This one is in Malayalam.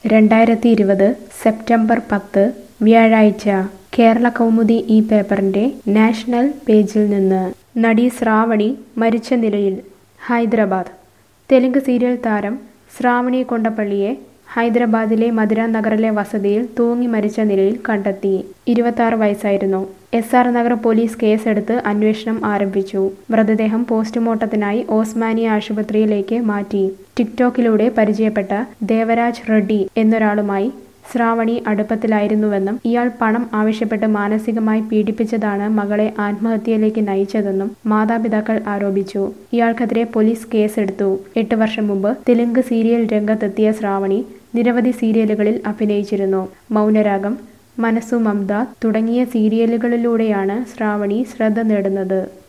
രണ്ടായിരത്തി ഇരുപത് സെപ്റ്റംബർ പത്ത് വ്യാഴാഴ്ച കേരള കൗമുദി ഈ പേപ്പറിന്റെ നാഷണൽ പേജിൽ നിന്ന് നടി ശ്രാവണി മരിച്ച നിലയിൽ ഹൈദരാബാദ് തെലുങ്ക് സീരിയൽ താരം ശ്രാവണി കൊണ്ടപ്പള്ളിയെ ഹൈദരാബാദിലെ മധുര നഗറിലെ വസതിയിൽ തൂങ്ങി മരിച്ച നിലയിൽ കണ്ടെത്തി ഇരുപത്തി വയസ്സായിരുന്നു എസ് ആർ നഗർ പോലീസ് കേസെടുത്ത് അന്വേഷണം ആരംഭിച്ചു മൃതദേഹം പോസ്റ്റ്മോർട്ടത്തിനായി ഓസ്മാനിയ ആശുപത്രിയിലേക്ക് മാറ്റി ടിക്ടോക്കിലൂടെ പരിചയപ്പെട്ട ദേവരാജ് റെഡ്ഡി എന്നൊരാളുമായി ശ്രാവണി അടുപ്പത്തിലായിരുന്നുവെന്നും ഇയാൾ പണം ആവശ്യപ്പെട്ട് മാനസികമായി പീഡിപ്പിച്ചതാണ് മകളെ ആത്മഹത്യയിലേക്ക് നയിച്ചതെന്നും മാതാപിതാക്കൾ ആരോപിച്ചു ഇയാൾക്കെതിരെ പോലീസ് കേസെടുത്തു എട്ട് വർഷം മുമ്പ് തെലുങ്ക് സീരിയൽ രംഗത്തെത്തിയ ശ്രാവണി നിരവധി സീരിയലുകളിൽ അഭിനയിച്ചിരുന്നു മൗനരാഗം മനസ്സു മമത തുടങ്ങിയ സീരിയലുകളിലൂടെയാണ് ശ്രാവണി ശ്രദ്ധ നേടുന്നത്